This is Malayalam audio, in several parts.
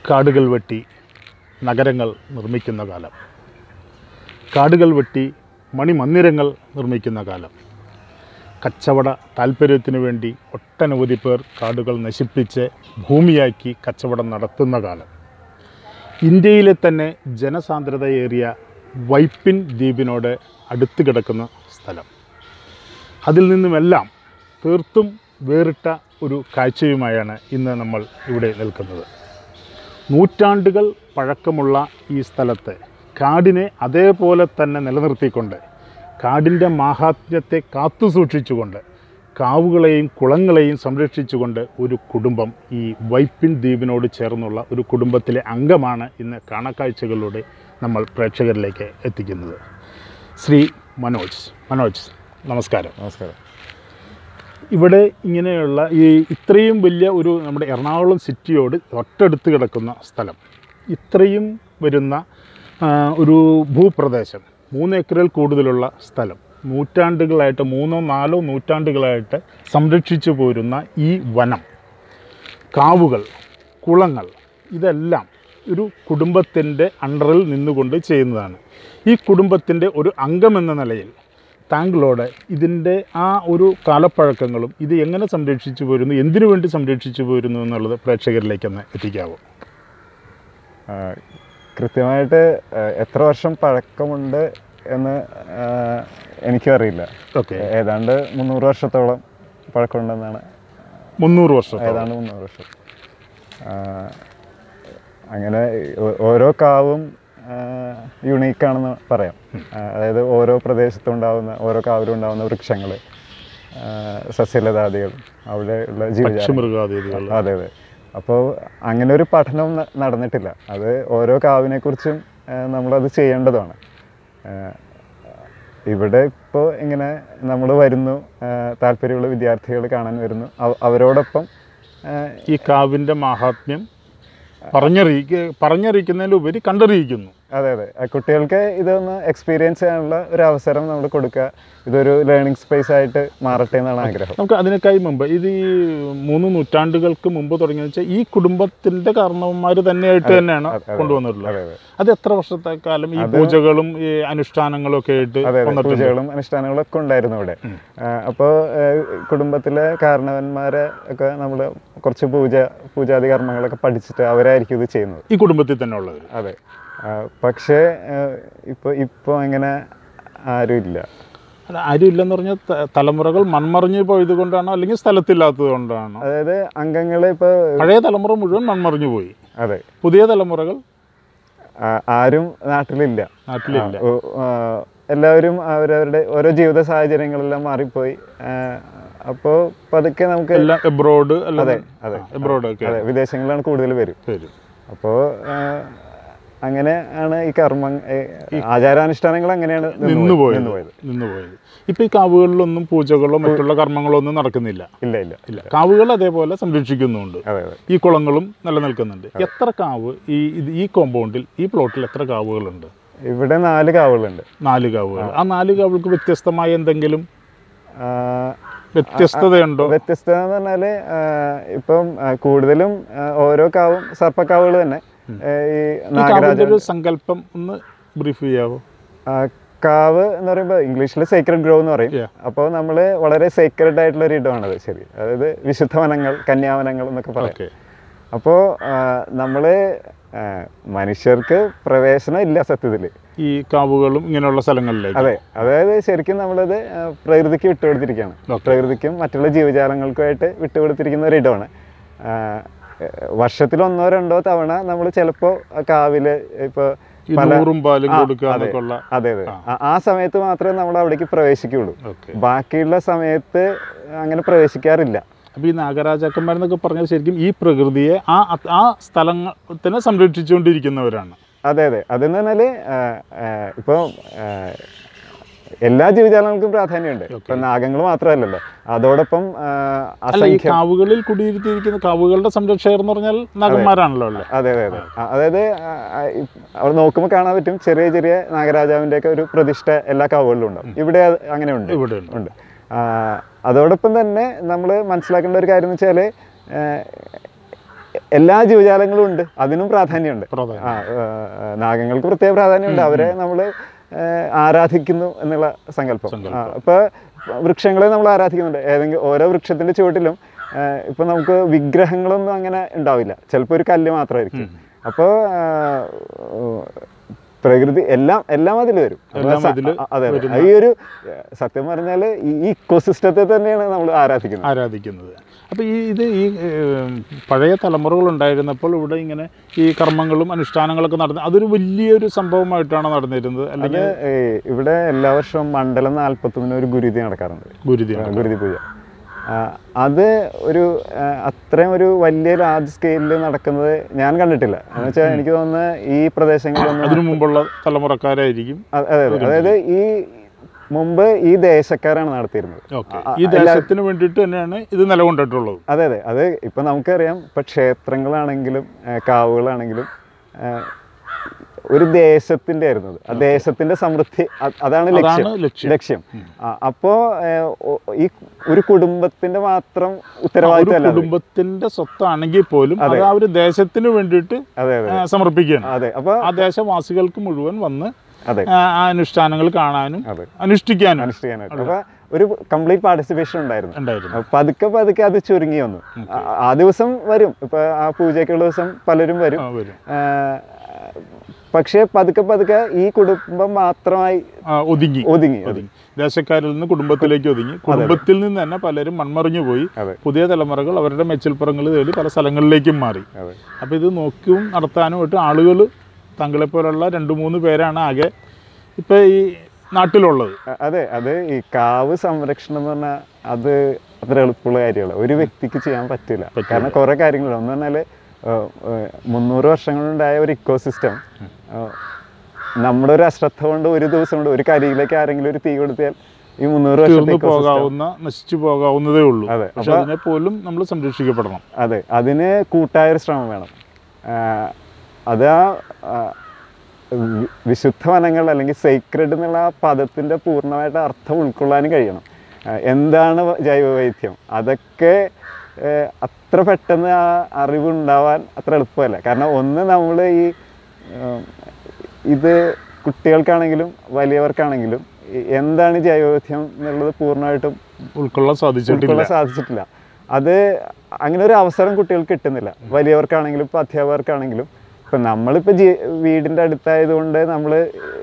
കാടുകൾ വെട്ടി നഗരങ്ങൾ നിർമ്മിക്കുന്ന കാലം കാടുകൾ വെട്ടി മണിമന്ദിരങ്ങൾ നിർമ്മിക്കുന്ന കാലം കച്ചവട താല്പര്യത്തിനു വേണ്ടി ഒട്ടനവധി പേർ കാടുകൾ നശിപ്പിച്ച് ഭൂമിയാക്കി കച്ചവടം നടത്തുന്ന കാലം ഇന്ത്യയിലെ തന്നെ ജനസാന്ദ്രതയേറിയ വൈപ്പിൻ ദ്വീപിനോട് അടുത്ത് കിടക്കുന്ന സ്ഥലം അതിൽ നിന്നുമെല്ലാം തീർത്തും വേറിട്ട ഒരു കാഴ്ചയുമായാണ് ഇന്ന് നമ്മൾ ഇവിടെ നിൽക്കുന്നത് നൂറ്റാണ്ടുകൾ പഴക്കമുള്ള ഈ സ്ഥലത്ത് കാടിനെ അതേപോലെ തന്നെ നിലനിർത്തിക്കൊണ്ട് കാടിൻ്റെ മാഹാത്മ്യത്തെ കാത്തു സൂക്ഷിച്ചുകൊണ്ട് കാവുകളെയും കുളങ്ങളെയും സംരക്ഷിച്ചുകൊണ്ട് ഒരു കുടുംബം ഈ വൈപ്പിൻ ദ്വീപിനോട് ചേർന്നുള്ള ഒരു കുടുംബത്തിലെ അംഗമാണ് ഇന്ന് കാണക്കാഴ്ചകളിലൂടെ നമ്മൾ പ്രേക്ഷകരിലേക്ക് എത്തിക്കുന്നത് ശ്രീ മനോജ് മനോജ് നമസ്കാരം നമസ്കാരം ഇവിടെ ഇങ്ങനെയുള്ള ഈ ഇത്രയും വലിയ ഒരു നമ്മുടെ എറണാകുളം സിറ്റിയോട് തൊട്ടടുത്ത് കിടക്കുന്ന സ്ഥലം ഇത്രയും വരുന്ന ആ, ഒരു ഭൂപ്രദേശം മൂന്ന് ഏക്കറിൽ കൂടുതലുള്ള സ്ഥലം നൂറ്റാണ്ടുകളായിട്ട് മൂന്നോ നാലോ നൂറ്റാണ്ടുകളായിട്ട് സംരക്ഷിച്ചു പോരുന്ന ഈ വനം കാവുകൾ കുളങ്ങൾ ഇതെല്ലാം ഒരു കുടുംബത്തിൻ്റെ അണ്ടറിൽ നിന്നുകൊണ്ട് ചെയ്യുന്നതാണ് ഈ കുടുംബത്തിൻ്റെ ഒരു അംഗമെന്ന നിലയിൽ താങ്കളോട് ഇതിൻ്റെ ആ ഒരു കാലപ്പഴക്കങ്ങളും ഇത് എങ്ങനെ സംരക്ഷിച്ചു പോരുന്നു എന്തിനു വേണ്ടി സംരക്ഷിച്ചു പോരുന്നു എന്നുള്ളത് പ്രേക്ഷകരിലേക്കൊന്ന് എത്തിക്കാവോ ആ, കൃത്യമായിട്ട് ആ, എത്ര വർഷം പഴക്കമുണ്ട് എന്ന് ആ, എനിക്കും അറിയില്ല ഓക്കെ ഏതാണ്ട് മുന്നൂറ് വർഷത്തോളം പഴക്കമുണ്ടെന്നാണ് മുന്നൂറ് വർഷം ഏതാണ്ട് മുന്നൂറ് വർഷം ആ, അങ്ങനെ ഓ- ഓരോ കാവും യുണീക്കാണെന്ന് പറയാം ആ, അതായത് ഓരോ പ്രദേശത്തും ഉണ്ടാവുന്ന ഓരോ കാവിലും ഉണ്ടാവുന്ന വൃക്ഷങ്ങൾ സസ്യലതാദികൾ അവിടെ ഉള്ള ജീവജാലങ്ങൾ പക്ഷിമൃഗാതിഥികൾ അതെ അതെ അപ്പോൾ അങ്ങനെ ഒരു പഠനം ന- നടന്നിട്ടില്ല അത് ഓരോ കാവിനെക്കുറിച്ചും ആ, നമ്മളത് ചെയ്യേണ്ടതാണ് ആ, ഇവിടെ ഇപ്പോൾ ഇങ്ങനെ നമ്മൾ വരുന്നു ആ, താല്പര്യമുള്ള വിദ്യാർത്ഥികൾ കാണാൻ വരുന്നു അവ- അവരോടൊപ്പം ആ, ഈ കാവിൻ്റെ മാഹാത്മ്യം പറഞ്ഞറിയിക്ക പറഞ്ഞറിയിക്കുന്നതിലുപരി കണ്ടറിയിക്കുന്നു അതെ അതെ ആ കുട്ടികൾക്ക് ഇതൊന്ന് എക്സ്പീരിയൻസ് ചെയ്യാനുള്ള ഒരു അവസരം നമ്മൾ കൊടുക്കുക ഇതൊരു ലേണിംഗ് സ്പേസ് ആയിട്ട് മാറട്ടെ എന്നാണ് ആഗ്രഹം നമുക്ക് അതിനേക്കായി മുമ്പ് ഇത് ഈ മൂന്ന് നൂറ്റാണ്ടുകൾക്ക് മുമ്പ് തുടങ്ങിയെന്ന് വെച്ചാൽ ഈ കുടുംബത്തിൻ്റെ കാരണവന്മാർ തന്നെയായിട്ട് തന്നെയാണ് അതെ, അതെ. കൊണ്ടുവന്നിട്ടുള്ളത് അതെ അതെ അത് എത്ര വർഷത്തെ കാലം ഈ പൂജകളും ഈ അനുഷ്ഠാനങ്ങളും ഒക്കെ ആയിട്ട് അതെ അതെ വന്നിട്ടുണ്ട് പൂജകളും അനുഷ്ഠാനങ്ങളും ഒക്കെ ഉണ്ടായിരുന്നു ഇവിടെ അപ്പോൾ കുടുംബത്തിലെ കാരണവന്മാരെ ഒക്കെ നമ്മൾ കുറച്ച് പൂജ പൂജാതി കർമ്മങ്ങളൊക്കെ പഠിച്ചിട്ട് അവരായിരിക്കും ഇത് ചെയ്യുന്നത് ഈ കുടുംബത്തിൽ തന്നെ ഉള്ളത് അതെ ആ, പക്ഷേ ഇപ്പോൾ ഇപ്പോൾ അങ്ങനെ ആരും ഇല്ല അല്ല ആരും ഇല്ലെന്ന് പറഞ്ഞാൽ ത- തലമുറകൾ മൺമറിഞ്ഞ് പോയത് കൊണ്ടാണോ അല്ലെങ്കിൽ സ്ഥലത്തില്ലാത്തത് കൊണ്ടാണോ അതായത് അംഗങ്ങൾ ഇപ്പോൾ പഴയ തലമുറ മുഴുവൻ മൺമറിഞ്ഞു പോയി അതെ പുതിയ തലമുറകൾ ആ, ആരും നാട്ടിലില്ല നാട്ടിലില്ല ഓ, ആ, എല്ലാവരും അവരവരുടെ ഓരോ ജീവിത സാഹചര്യങ്ങളെല്ലാം മാറിപ്പോയി അപ്പോൾ പതുക്കെ നമുക്ക് എല്ലാം എബ്രോഡ് അതെ അല്ല അതെ എബ്രോഡ് ഒക്കെ അതെ വിദേശങ്ങളിലാണ് കൂടുതൽ വരും വരും അപ്പോൾ അങ്ങനെ ആണ് ഈ കർമ്മ ഏ, ആചാരാനുഷ്ഠാനങ്ങൾ അങ്ങനെയാണ് നിന്ന് നിന്ന് പോയത്. പോയത് നിന്ന് പോയത് നിന്ന് പോയത് ഇപ്പൊ ഈ കാവുകളിലൊന്നും പൂജകളോ മറ്റുള്ള കർമ്മങ്ങളോ ഒന്നും നടക്കുന്നില്ല ഇല്ല ഇല്ല ഇല്ല കാവുകൾ അതേപോലെ സംരക്ഷിക്കുന്നുണ്ട് അതെ അതെ ഈ കുളങ്ങളും നിലനിൽക്കുന്നുണ്ട് എത്ര കാവ് ഈ ഇത് ഈ കോമ്പൗണ്ടിൽ ഈ പ്ലോട്ടിൽ എത്ര കാവുകളുണ്ട് ഇവിടെ നാല് കാവുകളുണ്ട് നാല് കാവുകൾ ആ നാല് കാവുകൾക്ക് വ്യത്യസ്തമായ എന്തെങ്കിലും ആ, വ്യത്യസ്തതയുണ്ടോ വ്യത്യസ്തത എന്ന് പറഞ്ഞാല് ആ, ഇപ്പം ആ, കൂടുതലും ആ, ഓരോ കാവും സർപ്പക്കാവുകൾ തന്നെ ഏ, ഈ ഈ നാഗരാജ കാവിന്റെ ഒരു സങ്കല്പം ഒന്ന് ബ്രീഫ് ചെയ്യാവോ ആ, കാവ് എന്ന് പറയുമ്പോൾ ഇംഗ്ലീഷിൽ സേക്രഡ് ഗ്രോ എന്ന് പറയും Yeah. അപ്പോൾ നമ്മൾ വളരെ സേക്രഡ് ആയിട്ടുള്ള ഒരു ഇടമാണത് ശരി അതായത് വിശുദ്ധ വനങ്ങൾ കന്യാവനങ്ങൾ എന്നൊക്കെ പറയാം ഓക്കെ അപ്പോൾ നമ്മൾ മനുഷ്യർക്ക് പ്രവേശനം ഇല്ല സത്യത്തിൽ ഈ കാവുകളും ഇങ്ങനെയുള്ള സ്ഥലങ്ങളിലേക്ക് അതെ അതായത് ശരിക്കും നമ്മളത് ആ, പ്രകൃതിക്ക് വിട്ടുകൊടുത്തിരിക്കുകയാണ് Okay. പ്രകൃതിക്കും മറ്റുള്ള ജീവജാലങ്ങൾക്കുമായിട്ട് വിട്ടുകൊടുത്തിരിക്കുന്ന ഒരു ഇടമാണ് ആ, വർഷത്തിൽ ഒന്നോ രണ്ടോ തവണ നമ്മൾ ചിലപ്പോൾ കാവില് ഇപ്പോൾ ഈ നൂറും പാലും കൊടുക്കുക എന്നൊക്കെ ഉള്ള അതെ അതെ ആ- ആ സമയത്ത് മാത്രമേ നമ്മൾ അവിടേക്ക് പ്രവേശിക്കുകയുള്ളൂ ഓക്കെ ബാക്കിയുള്ള സമയത്ത് അങ്ങനെ പ്രവേശിക്കാറില്ല അപ്പോൾ ഈ നാഗരാജാക്കന്മാരെന്നൊക്കെ പറഞ്ഞാൽ ശരിക്കും ഈ പ്രകൃതിയെ ആ ആ സ്ഥലത്തിനെ സംരക്ഷിച്ചുകൊണ്ടിരിക്കുന്നവരാണ് അതെ അതെ അതെന്ന് പറഞ്ഞാല് ഇപ്പോൾ എല്ലാ ജീവജാലങ്ങൾക്കും പ്രാധാന്യമുണ്ട് ഇപ്പൊ നാഗങ്ങൾ മാത്രമല്ലല്ലോ അതോടൊപ്പം ആ, അല്ല ഈ അസംഖ്യം കാവുകളിൽ കുടിയിരുത്തിയിരിക്കുന്ന കാവുകളുടെ സംരക്ഷകർ എന്ന് പറഞ്ഞാൽ നാഗന്മാരാണല്ലോ അല്ലേ അതെ അതെ അതെ ആ, അതായത് ആ, ആ, ഇ- അവിടെ നോക്കുമ്പോൾ കാണാൻ പറ്റും ചെറിയ ചെറിയ നാഗരാജാവിന്റെ ഒക്കെ ഒരു പ്രതിഷ്ഠ എല്ലാ കാവുകളിലും ഉണ്ടാവും ഇവിടെ അത് അങ്ങനെ ഉണ്ട് ഇവിടെ ഉണ്ട് ഉണ്ട് ആ, അതോടൊപ്പം തന്നെ നമ്മൾ മനസ്സിലാക്കേണ്ട ഒരു കാര്യം എന്ന് വെച്ചാൽ എല്ലാ ജീവജാലങ്ങളും ഉണ്ട് അതിനും പ്രാധാന്യമുണ്ട് പ്രധാനം ആ ആ, നാഗങ്ങൾക്ക് പ്രത്യേക പ്രാധാന്യമുണ്ട് അവരെ നമ്മൾ ആരാധിക്കുന്നു എന്നുള്ള സങ്കല്പം സങ്കല്പം. ആ, ഇപ്പൊ വൃക്ഷങ്ങളെ നമ്മൾ ആരാധിക്കുന്നുണ്ട് ഏതെങ്കിലും ഓരോ വൃക്ഷത്തിന്റെ ചുവട്ടിലും ആ, ഇപ്പൊ നമുക്ക് വിഗ്രഹങ്ങളൊന്നും അങ്ങനെ ഉണ്ടാവില്ല ചിലപ്പോൾ ഒരു കല്ല് മാത്രമായിരിക്കും അപ്പോൾ പ്രകൃതി എല്ലാം എല്ലാം അതിൽ വരും അപ്പൊ എല്ലാം സ- അതില് അ- അതെ അതെ. വരുന്ന- ഈ ഒരു ഏ, സത്യം പറഞ്ഞാൽ ഈ ഇക്കോസിസ്റ്റത്തെ തന്നെയാണ് നമ്മൾ ആരാധിക്കുന്നത് ആരാധിക്കുന്നത് അപ്പോൾ ഈ ഇത് ഈ ഏം, പഴയ തലമുറകൾ ഉണ്ടായിരുന്നപ്പോൾ ഇവിടെ ഇങ്ങനെ ഈ കർമ്മങ്ങളും അനുഷ്ഠാനങ്ങളൊക്കെ നടന്ന അതൊരു വലിയൊരു സംഭവമായിട്ടാണ് നടന്നിരുന്നത് അത് അല്ലെങ്കിൽ ഏ, ഇവിടെ എല്ലാ വർഷവും മണ്ഡലം നാൽപ്പത്തൊന്നിന് ഒരു ഗുരുതി നടക്കാറുണ്ട് ഗുരുതിയാണ് ഗുരുതി പൂജ ആ, അത് ഒരു ആ, അത്രയും ഒരു വലിയ ലാർജ് സ്കെയിലിൽ നടക്കുന്നത് ഞാൻ കണ്ടിട്ടില്ല എന്ന് വെച്ചാൽ എനിക്ക് തോന്നുന്നത് ഈ പ്രദേശങ്ങളിലൊന്നും അതിനു മുമ്പുള്ള തലമുറക്കാരായിരിക്കും അ- അതെ അതെ അതായത് ഈ മുമ്പ് ഈ ദേശക്കാരാണ് നടത്തിയിരുന്നത് ഓക്കെ ആ, ഈ എല്ലാ- ദേശത്തിന് വേണ്ടിയിട്ട് തന്നെയാണ് ഇത് നിലകൊണ്ടിട്ടുള്ളത് അതെ അതെ അത് ഇപ്പൊ നമുക്കറിയാം ഇപ്പൊ ക്ഷേത്രങ്ങളാണെങ്കിലും ആ, കാവുകളാണെങ്കിലും ആ, ഒരു ദേശത്തിന്റെ ആയിരുന്നു അത്. ആ ദേശത്തിന്റെ സമൃദ്ധി അ- അതാണ് ലക്ഷ്യം അതാണ് ലക്ഷ്യം ലക്ഷ്യം ആ, അപ്പോ ഏ, ഒ- ഈ ഒരു കുടുംബത്തിന്റെ മാത്രം ഒരു ഉത്തരവാദിത്തമല്ല അത്. കുടുംബത്തിന്റെ സ്വത്താണെങ്കിൽ പോലും അത് ആ ഒരു ദേശത്തിന് വേണ്ടിയിട്ട് അതെ അതെ ആ, സമർപ്പിക്കുകയാണ് അതെ അപ്പൊ ആ ദേശവാസികൾക്ക് മുഴുവൻ വന്ന് അതെ ആ ആ അനുഷ്ഠാനങ്ങൾ കാണാനും അതെ അനുഷ്ഠിക്കാനും അനുഷ്ഠിക്കാനായിട്ട് അപ്പൊ ഒരു കംപ്ലീറ്റ് പാർട്ടിസിപ്പേഷൻ ഉണ്ടായിരുന്നു ഉണ്ടായിരുന്നു അപ്പൊ പതുക്കെ പതുക്കെ അത് ചുരുങ്ങി വന്നു ആ- ആ ദിവസം വരും ഇപ്പൊ ആ പൂജയ്ക്കുള്ള ദിവസം പലരും വരും ആ, വരും ആ, പക്ഷേ പതുക്കെ പതുക്കെ ഈ കുടുംബം മാത്രമായി ആ, ഒതുങ്ങി ഒതുങ്ങി അത് ഒതുങ്ങി ദേശക്കാരിൽ നിന്ന് കുടുംബത്തിലേക്ക് ഒതുങ്ങി കുടുംബത്തിൽ നിന്ന് തന്നെ പലരും മൺമറിഞ്ഞു പോയി അതെ പുതിയ തലമുറകൾ അവരുടെ മെച്ചൽപ്പുറങ്ങൾ തേടി പല സ്ഥലങ്ങളിലേക്കും മാറി അതെ അപ്പോൾ ഇത് നോക്കിയും നടത്താനുമായിട്ട് ആളുകൾ തങ്ങളെപ്പോലുള്ള രണ്ട് മൂന്ന് പേരാണ് ആകെ ഇപ്പോൾ ഈ നാട്ടിലുള്ളത് അ- അതെ അത് ഈ കാവ് സംരക്ഷണം എന്ന് പറഞ്ഞാൽ അത് അത്ര എളുപ്പമുള്ള കാര്യമല്ല ഒരു വ്യക്തിക്ക് ചെയ്യാൻ പറ്റില്ല പറ്റില്ല. കാരണം കുറെ കാര്യങ്ങളുണ്ട് ഒന്ന് പറഞ്ഞാൽ മുന്നൂറ് വർഷങ്ങളുണ്ടായ ഒരു ഇക്കോസിസ്റ്റം നമ്മുടെ ഒരു അശ്രദ്ധ കൊണ്ട് ഒരു ദിവസം കൊണ്ട് ഒരു കരിയിലേക്ക് ആരെങ്കിലും ഒരു തീ കൊടുത്താൽ ഈ മുന്നൂറ് വർഷത്തെ തീർന്നു ecosystem- പോകാവുന്ന നശിച്ചു പോകാവുന്നതേ ഉള്ളൂ അതെ പക്ഷെ അതിനെ പോലും നമ്മൾ സംരക്ഷിക്കപ്പെടണം അതെ അതിന് കൂട്ടായൊരു ശ്രമം വേണം ആ, അത് ആ ആ, വി- വിശുദ്ധ വനങ്ങൾ അല്ലെങ്കിൽ സീക്രഡ് എന്നുള്ള ആ പദത്തിൻ്റെ പൂർണ്ണമായിട്ട് അർത്ഥം ഉൾക്കൊള്ളാനും കഴിയണം ആ, എന്താണ് വ- ജൈവവൈദ്യം അതൊക്കെ ഏ, അത്ര പെട്ടെന്ന് ആ അറിവ് ഉണ്ടാവാൻ അത്ര എളുപ്പമല്ല കാരണം ഒന്ന് നമ്മൾ ഈ ഉം, ഇത് കുട്ടികൾക്കാണെങ്കിലും വലിയവർക്കാണെങ്കിലും ഈ എന്താണ് ജൈവവൈദ്യം എന്നുള്ളത് പൂർണ്ണമായിട്ടും ഉൾക്കൊള്ളാൻ സാധിച്ചിട്ടില്ല ഉൾക്കൊള്ളാൻ സാധിച്ചിട്ടില്ല അത് അങ്ങനെ ഒരു അവസരം കുട്ടികൾക്ക് കിട്ടുന്നില്ല വലിയവർക്കാണെങ്കിലും ഇപ്പൊ അധ്യാപകർക്കാണെങ്കിലും ഇപ്പൊ നമ്മളിപ്പോ ജീ- വീടിന്റെ അടുത്തായതുകൊണ്ട് നമ്മള്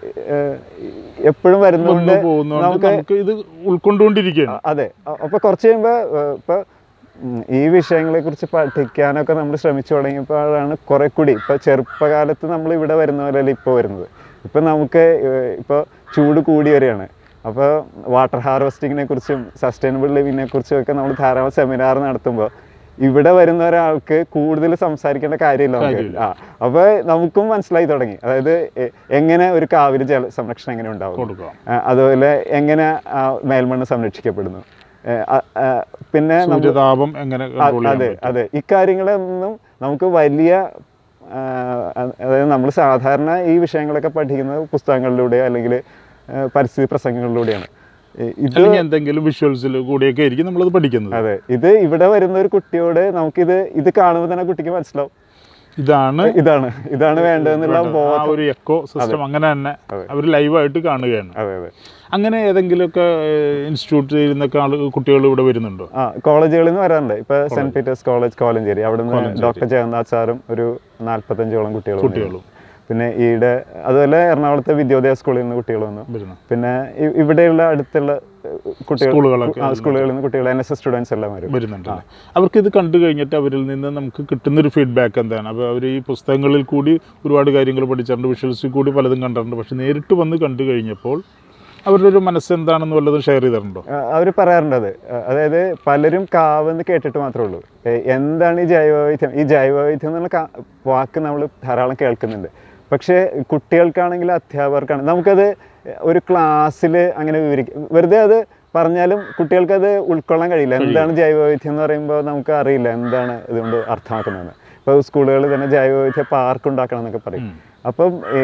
എപ്പോഴും വരുന്നതുകൊണ്ട് വന്നു പോകുന്നതുകൊണ്ട് നമുക്ക് നമുക്ക് ഇത് ഉൾക്കൊണ്ടുകൊണ്ടിരിക്കുകയാണ് അതെ അ- അപ്പൊ കുറച്ച് കഴിയുമ്പോ ഏഹ്, ഇപ്പൊ ഉം, ഈ വിഷയങ്ങളെ കുറിച്ച് പഠിക്കാനൊക്കെ നമ്മൾ ശ്രമിച്ചു തുടങ്ങിയപ്പോഴാണ് കുറെ കൂടി ഇപ്പൊ ചെറുപ്പകാലത്ത് നമ്മൾ ഇവിടെ വരുന്ന പോലെയല്ല ഇപ്പൊ വരുന്നത് ഇപ്പൊ നമുക്ക് ഏഹ്, ഇപ്പൊ ചൂട് കൂടി വരികയാണ് അപ്പോൾ വാട്ടർ ഹാർവെസ്റ്റിങ്ങിനെ കുറിച്ചും സസ്റ്റൈനബിൾ ലിവിങ്ങിനെ കുറിച്ചും ഒക്കെ നമ്മൾ ധാരാളം സെമിനാർ നടത്തുമ്പോൾ ഇവിടെ വരുന്ന ഒരാൾക്ക് കൂടുതൽ സംസാരിക്കേണ്ട കാര്യമില്ല നമുക്ക് കാര്യമില്ല. ആ അപ്പോൾ നമുക്കും മനസ്സിലായി തുടങ്ങി അതായത് എ- എങ്ങനെ ഒരു കാവിലെ ജല സംരക്ഷണം എങ്ങനെ ഉണ്ടാവും കൊടുക്കാം ആ, അതുപോലെ എങ്ങനെ ആ മേൽമണ്ണ് സംരക്ഷിക്കപ്പെടുന്നു ഏ, അ- ആ, പിന്നെ നമ്മ- സൂര്യതാപം എങ്ങനെ അ- control ചെയ്യാൻ അതെ പറ്റും? അതെ ഇക്കാര്യങ്ങളൊന്നും നമുക്ക് വലിയ ആ, അതായത് നമ്മൾ സാധാരണ ഈ വിഷയങ്ങളൊക്കെ പഠിക്കുന്നത് പുസ്തകങ്ങളിലൂടെയോ അല്ലെങ്കിൽ ആ, പരിസ്ഥിതി പ്രസംഗങ്ങളിലൂടെയാണ് ഇ- ഇത് അല്ലെങ്കിൽ എന്തെങ്കിലും വിഷ്വൽസിൽ കൂടിയൊക്കെ ആയിരിക്കും നമ്മളത് പഠിക്കുന്നത് അതെ ഇത് ഇവിടെ വരുന്ന ഒരു കുട്ടിയോട് നമുക്കിത് ഇത് കാണുമ്പോൾ തന്നെ കുട്ടിക്ക് മനസ്സിലാവും ഇതാണ് ഇതാണ് ഇതാണ് വേണ്ടതെന്നുള്ള വേണ്ടത്. ആ ബോധം ഒരു എക്കോ സിസ്റ്റം അങ്ങനെ തന്നെ അതെ. അവർ ലൈവായിട്ട് കാണുകയാണ് അതെ അതെ അങ്ങനെ ഏതെങ്കിലുമൊക്കെ ഇൻസ്റ്റിറ്റ്യൂട്ടിൽ ഇരുന്നൊക്കെ ആള് കുട്ടികൾ ഇവിടെ വരുന്നുണ്ടോ ആ കോളേജുകളിൽ നിന്ന് വരാറുണ്ട് ഇപ്പൊ സെന്റ് പീറ്റേഴ്സ് കോളേജ് കോലഞ്ചേരി അവിടെ നിന്ന് കോലഞ്ചേരി. ഡോക്ടർ ജഗന്നാഥ് സാറും ഒരു നാല്പത്തഞ്ചോളം കുട്ടികൾ കുട്ടികളും പിന്നെ ഈയിടെ അതുപോലെ എറണാകുളത്തെ വിദ്യോദയ സ്കൂളിൽ നിന്ന് കുട്ടികൾ വന്നു വരുന്നു പിന്നെ ഇ- ഇവിടെയുള്ള അടുത്തുള്ള ഏഹ്, കുട്ടികൾ സ്കൂളുകളൊക്കെ ആ, സ്കൂളുകളിൽ നിന്ന് കുട്ടികൾ എൻ എസ് എസ് സ്റ്റുഡൻസ് എല്ലാം വരും വരുന്നുണ്ടല്ലേ അവർക്ക് ഇത് കണ്ടു കഴിഞ്ഞിട്ട് അവരിൽ നിന്ന് നമുക്ക് കിട്ടുന്നൊരു ഫീഡ്ബാക്ക് എന്താണ് അപ്പോൾ അവർ ഈ പുസ്തകങ്ങളിൽ കൂടി ഒരുപാട് കാര്യങ്ങൾ പഠിച്ചിട്ടുണ്ട് വിഷ്വൽസിൽ കൂടി പലതും കണ്ടിട്ടുണ്ട് പക്ഷെ നേരിട്ട് വന്ന് കണ്ടു കഴിഞ്ഞപ്പോൾ അവരുടെ ഒരു മനസ്സ് എന്താണെന്ന് വല്ലതും ഷെയർ ചെയ്തിട്ടുണ്ടോ അവർ പറയാറുണ്ട് അത് ആ, അതായത് പലരും കാവെന്ന് കേട്ടിട്ട് മാത്രമേ ഉള്ളൂ ഏ, എന്താണ് ഈ ജൈവവൈദ്യം ഈ ജൈവവൈദ്യം എന്നുള്ള കാ- വാക്ക് നമ്മൾ ധാരാളം കേൾക്കുന്നുണ്ട് പക്ഷേ കുട്ടികൾക്കാണെങ്കിൽ അധ്യാപകർക്കാണ് നമുക്കത് ഒരു ക്ലാസ്സിൽ അങ്ങനെ വിവരിക്കും വെറുതെ അത് പറഞ്ഞാലും കുട്ടികൾക്കത് ഉൾക്കൊള്ളാൻ കഴിയില്ല എന്താണ് ജൈവവൈദ്യം എന്ന് പറയുമ്പോൾ നമുക്ക് അറിയില്ല എന്താണ് ഇതുകൊണ്ട് അർത്ഥമാക്കുന്നതെന്ന് ഇപ്പോൾ സ്കൂളുകളിൽ തന്നെ ജൈവവൈദ്യ പാർക്ക് ഉണ്ടാക്കണം എന്നൊക്കെ പറയും ഉം. അപ്പം ഈ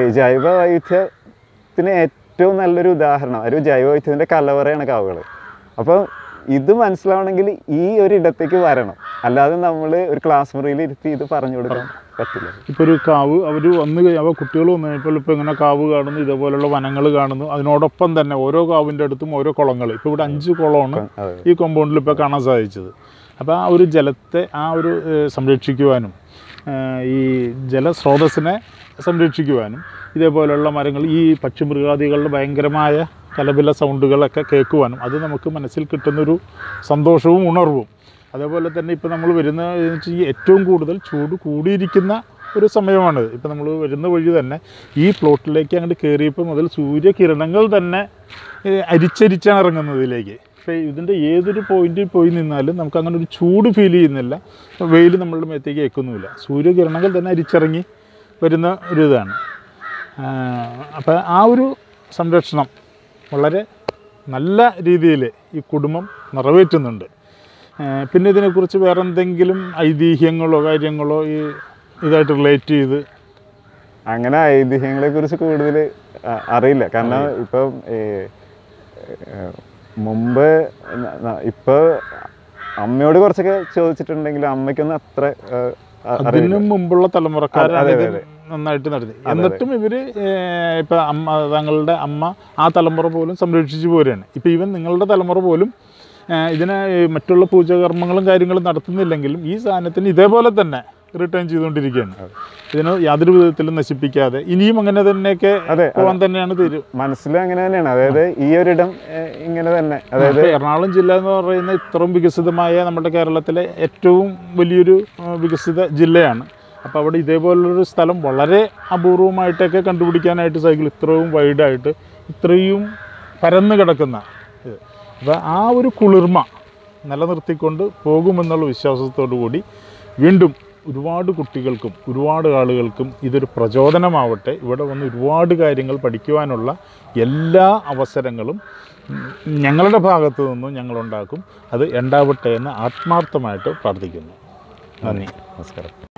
ജൈവവൈദ്യത്തിന് ഏറ്റവും നല്ലൊരു ഉദാഹരണം ഒരു ജൈവവൈദ്യത്തിൻ്റെ കലവറയാണ് കാവുകൾ അപ്പോൾ ഇത് മനസ്സിലാവണമെങ്കിൽ ഈ ഒരു ഇടത്തേക്ക് വരണം അല്ലാതെ നമ്മൾ ഒരു ക്ലാസ് മുറിയിൽ ഇരുത്തി ഇത് പറഞ്ഞു കൊടുക്കാൻ പറ്റില്ല ഇപ്പോൾ ഒരു കാവ് അവർ വന്ന് കഴി- അവ കുട്ടികൾ വന്നു കഴിഞ്ഞപ്പോൾ ഇപ്പോൾ ഇങ്ങനെ കാവ് കാണുന്നു ഇതേപോലുള്ള വനങ്ങൾ കാണുന്നു അതിനോടൊപ്പം തന്നെ ഓരോ കാവിൻ്റെ അടുത്തും ഓരോ കുളങ്ങൾ ഇപ്പോൾ ഇവിടെ അഞ്ച് കുളമാണ് അതെ ഈ കോമ്പൗണ്ടിൽ ഇപ്പോൾ കാണാൻ സാധിച്ചത് അപ്പോൾ ആ ഒരു ജലത്തെ ആ ഒരു ഏഹ്, സംരക്ഷിക്കുവാനും ഏഹ്, ഈ ജലസ്രോതസ്സിനെ സംരക്ഷിക്കുവാനും ഇതേപോലെയുള്ള മരങ്ങൾ ഈ പക്ഷിമൃഗാദികളുടെ ഭയങ്കരമായ കലപില സൗണ്ടുകളൊക്കെ കേൾക്കുവാനും അത് നമുക്ക് മനസ്സിൽ കിട്ടുന്നൊരു സന്തോഷവും ഉണർവും അതേപോലെ തന്നെ ഇപ്പോൾ നമ്മൾ വരുന്ന എന്ന് വെച്ച് കഴിഞ്ഞാൽ ഏറ്റവും കൂടുതൽ ചൂട് കൂടിയിരിക്കുന്ന ഒരു സമയമാണ് ഇപ്പോൾ നമ്മൾ വരുന്ന വഴി തന്നെ ഈ പ്ലോട്ടിലേക്ക് അങ്ങോട്ട് കയറിയപ്പോൾ മുതൽ സൂര്യകിരണങ്ങൾ തന്നെ ഏഹ്, അരിച്ചരിച്ചാണ് ഇറങ്ങുന്നത് ഇതിലേക്ക് പക്ഷേ ഇതിൻ്റെ ഏതൊരു പോയിന്റിൽ പോയി നിന്നാലും നമുക്ക് അങ്ങനെ ഒരു ചൂട് ഫീൽ ചെയ്യുന്നില്ല വെയിൽ നമ്മളുടെ മേത്തേക്ക് ഏൽക്കുന്നുമില്ല സൂര്യകിരണങ്ങൾ തന്നെ അരിച്ചിറങ്ങി വരുന്ന ഒരു ഇതാണ് അപ്പോൾ ആ ഒരു സംരക്ഷണം വളരെ നല്ല രീതിയിൽ ഈ കുടുംബം നിറവേറ്റുന്നുണ്ട് ആ, പിന്നെ ഇതിനെക്കുറിച്ച് വേറെ എന്തെങ്കിലും ഐതിഹ്യങ്ങളോ കാര്യങ്ങളോ ഈ ഇതായിട്ട് റിലേറ്റ് ചെയ്ത് അങ്ങനെ ഐതിഹ്യങ്ങളെ കുറിച്ച് കൂടുതൽ അറിയില്ല കാരണം ഇപ്പം ഏ, ഏ, മുമ്പ് ന- ന- ഇപ്പൊ അമ്മയോട് കുറച്ചൊക്കെ ചോദിച്ചിട്ടുണ്ടെങ്കിലും അമ്മയ്ക്കൊന്നും അത്ര ഏ, അ- അറിയില്ല അതിനു മുമ്പുള്ള തലമുറക്കാരാണ് അതെ, ഇത് അതെ, നന്നായിട്ട് നടത്തി എന്നിട്ടും ഇവര് ഏർ, ഇപ്പൊ അമ്മ തങ്ങളുടെ അമ്മ ആ തലമുറ പോലും സംരക്ഷിച്ചു പോരുകയാണ് ഇപ്പൊ ഈവൻ നിങ്ങളുടെ തലമുറ പോലും ഏർ, ഇതിനെ ഈ മറ്റുള്ള പൂജകർമ്മങ്ങളും കാര്യങ്ങളും നടത്തുന്നില്ലെങ്കിലും ഈ സാധനത്തിന് ഇതേപോലെ തന്നെ റിട്ടേൺ ചെയ്തുകൊണ്ടിരിക്കുകയാണ് ഇതിനെ യാതൊരു വിധത്തിലും നശിപ്പിക്കാതെ ഇനിയും അങ്ങനെ തന്നെയൊക്കെ അതെ പോകാൻ തന്നെയാണ് തീരു മനസ്സിൽ അങ്ങനെ തന്നെയാണ് അതായത് ഈ ഒരിടം ഏ, ഇങ്ങനെ തന്നെ അതായത് ഇപ്പൊ എറണാകുളം ജില്ല എന്ന് പറയുന്ന ഇത്രയും വികസിതമായ നമ്മുടെ കേരളത്തിലെ ഏറ്റവും വലിയൊരു ആ, വികസിത ജില്ലയാണ് അപ്പോൾ അവിടെ ഇതേപോലുള്ളൊരു സ്ഥലം വളരെ അപൂർവമായിട്ടൊക്കെ കണ്ടുപിടിക്കാനായിട്ട് സൈക്കിൾ ഇത്രയും വൈഡായിട്ട് ഇത്രയും പരന്ന് കിടക്കുന്ന ഇത് അപ്പോൾ ആ ഒരു കുളിർമ നിലനിർത്തിക്കൊണ്ട് പോകുമെന്നുള്ള വിശ്വാസത്തോടു കൂടി വീണ്ടും ഒരുപാട് കുട്ടികൾക്കും ഒരുപാട് ആളുകൾക്കും ഇതൊരു പ്രചോദനമാവട്ടെ ഇവിടെ വന്ന് ഒരുപാട് കാര്യങ്ങൾ പഠിക്കുവാനുള്ള എല്ലാ അവസരങ്ങളും ഉം, ഞങ്ങളുടെ ഭാഗത്തു നിന്നും ഞങ്ങളുണ്ടാക്കും അത് ഉണ്ടാവട്ടെ എന്ന് ആത്മാർത്ഥമായിട്ട് പ്രാർത്ഥിക്കുന്നു നന്ദി നമസ്കാരം